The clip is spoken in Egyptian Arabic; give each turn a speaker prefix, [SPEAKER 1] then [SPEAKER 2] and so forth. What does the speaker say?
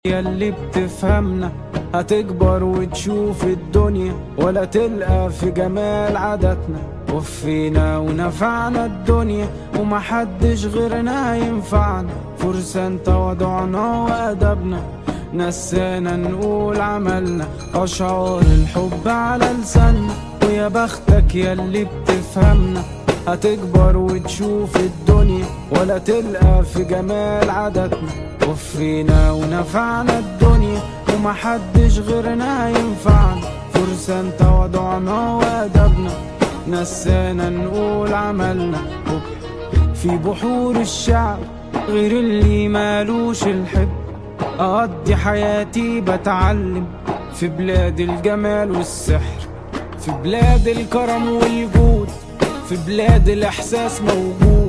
[SPEAKER 1] ياللي بتفهمنا هتكبر وتشوف الدنيا ولا تلقى في جمال عاداتنا وفينا ونفعنا الدنيا ومحدش غيرنا ينفعنا فرسان تواضعنا وأدبنا نسانا نقول عملنا أشعار الحب على لساننا ويا بختك ياللي بتفهمنا هتكبر وتشوف الدنيا ولا تلقى في جمال عاداتنا وفينا ونفعنا الدنيا ومحدش غيرنا ينفعنا فرسان تواضعنا وأدبنا نسانا نقول عملنا بكرة في بحور الشعب غير اللي مالوش الحب أقضي حياتي بتعلم في بلاد الجمال والسحر في بلاد الكرم والجود في بلاد الإحساس موجود